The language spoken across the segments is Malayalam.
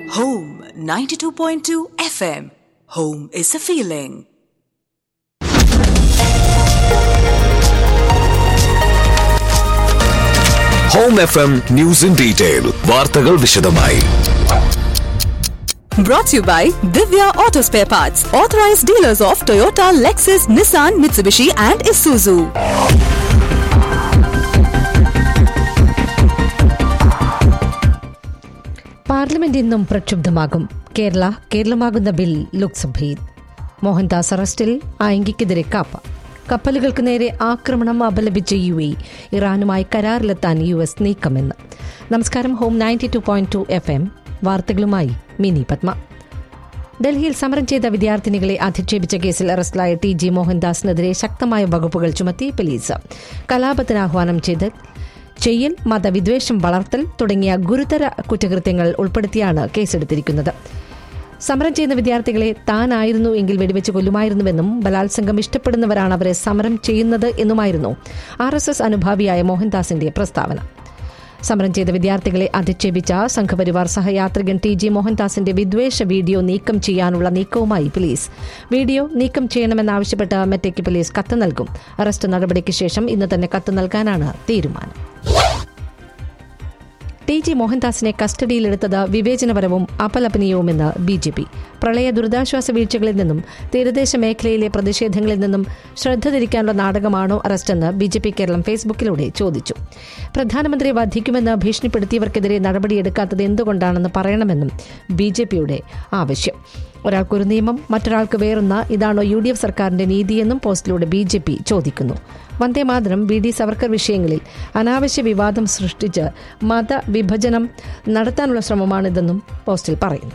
Home 92.2 FM. Home is a feeling. Home F M news in detail വാർത്തകൾ വിശദമായി Brought to you by Divya Auto Spare Parts, authorized dealers of Toyota, Lexus, Nissan, Mitsubishi, and Isuzu. Parliament ഇന്നും പ്രക്ഷുബ്ധമാകും കേരള കേരളമാകുന്ന ബിൽ ലോക്സഭയിൽ മോഹൻദാസ് അറസ്റ്റിൽ ആയങ്കിക്കെതിരെ കാപ്പ കപ്പലുകൾക്ക് നേരെ ആക്രമണം അപലപിച്ച യു എ ഇറാനുമായി കരാറിലെത്താൻ യു എസ് നീക്കമെന്ന് നമസ്കാരം home ninety two point two F M വാർത്തകളുമായി മിനി പത്മ ഡൽഹിയിൽ സമരം ചെയ്ത വിദ്യാർത്ഥിനികളെ അധിക്ഷേപിച്ച കേസിൽ അറസ്റ്റിലായ ടി ജി മോഹൻദാസിനെതിരെ ശക്തമായ വകുപ്പുകൾ ചുമത്തി പോലീസ് കലാപത്തിന് ആഹ്വാനം ചെയ്ത് ചെയ്യൽ മതവിദ്വേഷം വളർത്തൽ തുടങ്ങിയ ഗുരുതര കുറ്റകൃത്യങ്ങൾ ഉൾപ്പെടുത്തിയാണ് കേസെടുത്തിരിക്കുന്നത് സമരം ചെയ്യുന്ന വിദ്യാർത്ഥികളെ താനായിരുന്നു എങ്കിൽ വെടിവെച്ച് കൊല്ലുമായിരുന്നുവെന്നും ബലാത്സംഗം ഇഷ്ടപ്പെടുന്നവരാണ് അവരെ സമരം ചെയ്യുന്നത് എന്നുമായിരുന്നു ആർ എസ് എസ് അനുഭാവിയായ മോഹൻദാസിന്റെ പ്രസ്താവന സമരം ചെയ്ത വിദ്യാർത്ഥികളെ അധിക്ഷേപിച്ച സംഘപരിവാർ സഹയാത്രികൻ ടി ജി മോഹൻദാസിന്റെ വിദ്വേഷ വീഡിയോ നീക്കം ചെയ്യാനുള്ള നീക്കവുമായി പോലീസ് വീഡിയോ നീക്കം ചെയ്യണമെന്നാവശ്യപ്പെട്ട് മെറ്റയ്ക്ക് പോലീസ് കത്ത് നൽകും അറസ്റ്റ് നടപടിക്ക് ശേഷം ഇന്ന് തന്നെ കത്ത് നൽകാനാണ് തീരുമാനം ടി ജി മോഹൻദാസിനെ കസ്റ്റഡിയിലെടുത്തത് വിവേചനപരവും അപലപനീയവുമെന്ന് ബി ജെ പി പ്രളയ ദുരിതാശ്വാസ വീഴ്ചകളിൽ നിന്നും തീരദേശ മേഖലയിലെ പ്രതിഷേധങ്ങളിൽ നിന്നും ശ്രദ്ധ തിരിക്കാനുള്ള നാടകമാണോ അറസ്റ്റെന്ന് ബി ജെ പി കേരളം ഫേസ്ബുക്കിലൂടെ ചോദിച്ചു പ്രധാനമന്ത്രിയെ വധിക്കുമെന്ന് ഭീഷണിപ്പെടുത്തിയവർക്കെതിരെ നടപടിയെടുക്കാത്തത് എന്തുകൊണ്ടാണെന്ന് പറയണമെന്നും ബി ജെ പിയുടെ ആവശ്യം ഒരാൾക്കൊരു നിയമം മറ്റൊരാൾക്ക് വേറൊന്ന ഇതാണോ യു ഡി എഫ് സർക്കാരിന്റെ നീതിയെന്നും പോസ്റ്റിലൂടെ ബി ജെ പി ചോദിക്കുന്നു വന്ദേമാതരം ബി ഡി സവർക്കർ വിഷയങ്ങളിൽ അനാവശ്യ വിവാദം സൃഷ്ടിച്ച് മതവിഭജനം നടത്താനുള്ള ശ്രമമാണിതെന്നും പോസ്റ്റിൽ പറയുന്നു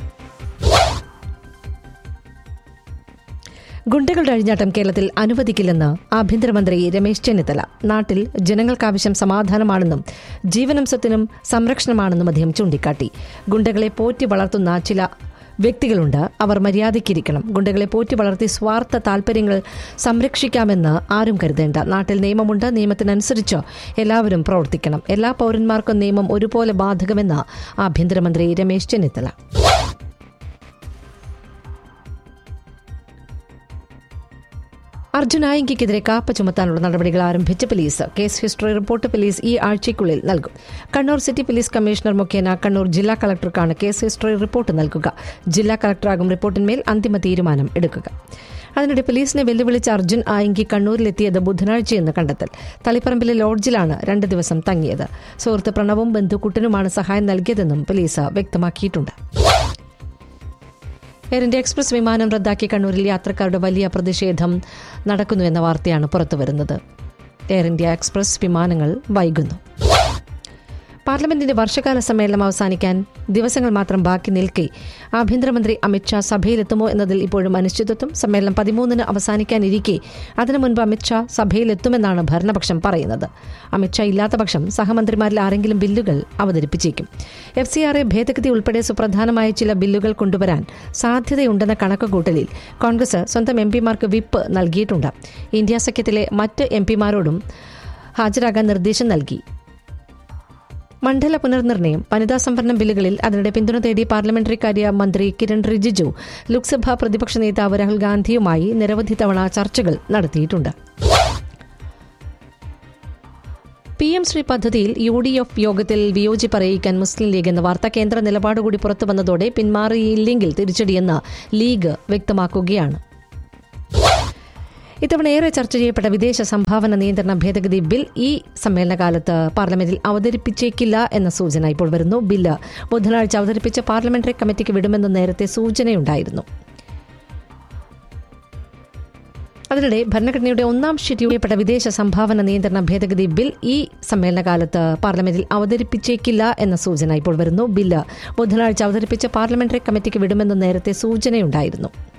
ഗുണ്ടകളുടെ അഴിഞ്ഞാട്ടം കേരളത്തിൽ അനുവദിക്കില്ലെന്ന് ആഭ്യന്തരമന്ത്രി രമേശ് ചെന്നിത്തല നാട്ടിൽ ജനങ്ങൾക്കാവശ്യം സമാധാനമാണെന്നും ജീവനംശത്തിനും സംരക്ഷണമാണെന്നും അദ്ദേഹം ചൂണ്ടിക്കാട്ടി ഗുണ്ടകളെ പോറ്റി വളർത്തുന്ന ചില വ്യക്തികളുണ്ട് അവർ മര്യാദയ്ക്കിരിക്കണം ഗുണ്ടകളെ പോറ്റി വളർത്തി സ്വാർത്ഥ താൽപര്യങ്ങൾ സംരക്ഷിക്കാമെന്ന് ആരും കരുതേണ്ട നാട്ടിൽ നിയമമുണ്ട് നിയമത്തിനനുസരിച്ച് എല്ലാവരും പ്രവർത്തിക്കണം എല്ലാ പൗരന്മാർക്കും നിയമം ഒരുപോലെ ബാധകമെന്ന് ആഭ്യന്തരമന്ത്രി രമേശ് ചെന്നിത്തല അർജുൻ ആയങ്കിക്കെതിരെ കാപ്പ ചുമത്താനുള്ള നടപടികൾ ആരംഭിച്ച police case history report police ഈ ആഴ്ചയ്ക്കുള്ളിൽ നൽകും കണ്ണൂർ സിറ്റി പോലീസ് കമ്മീഷണർ മുഖേന കണ്ണൂർ ജില്ലാ കളക്ടർക്കാണ് കേസ് ഹിസ്റ്ററി റിപ്പോർട്ട് നൽകുക ജില്ലാ കളക്ടറാകും റിപ്പോർട്ടിന്മേൽ അന്തിമ തീരുമാനം എടുക്കുക അതിനിടെ പോലീസിനെ വെല്ലുവിളിച്ച അർജുൻ ആയങ്കി കണ്ണൂരിലെത്തിയത് ബുധനാഴ്ചയെന്ന് കണ്ടെത്തൽ തളിപ്പറമ്പിലെ ലോഡ്ജിലാണ് രണ്ട് ദിവസം തങ്ങിയത് സുഹൃത്ത് പ്രണവും ബന്ധുക്കുട്ടനുമാണ് സഹായം നൽകിയതെന്നും പോലീസ് വ്യക്തമാക്കിയിട്ടുണ്ട് എയർ ഇന്ത്യ എക്സ്പ്രസ് വിമാനം റദ്ദാക്കി കണ്ണൂരിൽ യാത്രക്കാരുടെ വലിയ പ്രതിഷേധം നടക്കുന്നുവെന്ന വാർത്തയാണ് പുറത്തുവരുന്നത് എയർ ഇന്ത്യ എക്സ്പ്രസ് വിമാനങ്ങൾ വൈകുന്നു പാർലമെന്റിന്റെ വർഷകാല സമ്മേളനം അവസാനിക്കാൻ ദിവസങ്ങൾ മാത്രം ബാക്കി നിൽക്കെ ആഭ്യന്തരമന്ത്രി അമിത്ഷാ സഭയിലെത്തുമോ എന്നതിൽ ഇപ്പോഴും അനിശ്ചിതത്വം സമ്മേളനം പതിമൂന്നിന് അവസാനിക്കാനിരിക്കെ അതിനു മുൻപ് അമിത്ഷാ സഭയിലെത്തുമെന്നാണ് ഭരണപക്ഷം പറയുന്നത് അമിത്ഷാ ഇല്ലാത്ത പക്ഷം സഹമന്ത്രിമാരിൽ ആരെങ്കിലും ബില്ലുകൾ അവതരിപ്പിച്ചേക്കും എഫ് സി ആർ എ ഭേദഗതി ഉൾപ്പെടെ സുപ്രധാനമായ ചില ബില്ലുകൾ കൊണ്ടുവരാൻ സാധ്യതയുണ്ടെന്ന കണക്കുകൂട്ടലിൽ കോൺഗ്രസ് സ്വന്തം എം പിമാർക്ക് വിപ്പ് നൽകിയിട്ടുണ്ട് ഇന്ത്യ സഖ്യത്തിലെ മറ്റ് എം പിമാരോടും ഹാജരാകാൻ നിർദ്ദേശം നൽകി മണ്ഡല പുനർനിർണയം വനിതാ സംവരണം ബില്ലുകളിൽ അതിനിടെ പിന്തുണ തേടി പാർലമെന്ററി കാര്യ മന്ത്രി കിരൺ റിജിജു ലോക്സഭാ പ്രതിപക്ഷ നേതാവ് രാഹുൽ ഗാന്ധിയുമായി നിരവധി തവണ ചർച്ചകൾ നടത്തിയിട്ടുണ്ട് പി എം ശ്രീ പദ്ധതിയിൽ യു ഡി എഫ് യോഗത്തിൽ വിയോജിപ്പ് അറിയിക്കാൻ മുസ്ലിം ലീഗ് എന്ന വാർത്ത കേന്ദ്ര നിലപാടുകൂടി പുറത്തുവന്നതോടെ പിന്മാറിയില്ലെങ്കിൽ തിരിച്ചടിയെന്ന് ലീഗ് വ്യക്തമാക്കുകയാണ് ഇത്തവണ ഏറെ ചർച്ച ചെയ്യപ്പെട്ട വിദേശ സംഭാവന നിയന്ത്രണ ഭേദഗതി ബിൽ ഈ സമ്മേളനകാലത്ത് പാർലമെന്റിൽ അവതരിപ്പിച്ചേക്കില്ല എന്ന സൂചന ഇപ്പോൾ വരുന്നു ബില്ല് ബുധനാഴ്ച അവതരിപ്പിച്ച പാർലമെന്ററി കമ്മിറ്റിക്ക് വിടുമെന്ന് നേരത്തെ സൂചനയുണ്ടായിരുന്നു അതിനിടെ ഭരണഘടനയുടെ ഒന്നാം ഷെഡ്യൂളിൽപ്പെട്ട വിദേശ സംഭാവന നിയന്ത്രണ ഭേദഗതി ബിൽ ഈ സമ്മേളനകാലത്ത് പാർലമെന്റിൽ അവതരിപ്പിച്ചേക്കില്ല എന്ന സൂചന ഇപ്പോൾ വരുന്നു ബില്ല് ബുധനാഴ്ച അവതരിപ്പിച്ച പാർലമെന്ററി കമ്മിറ്റിക്ക് വിടുമെന്ന് നേരത്തെ സൂചനയുണ്ടായിരുന്നു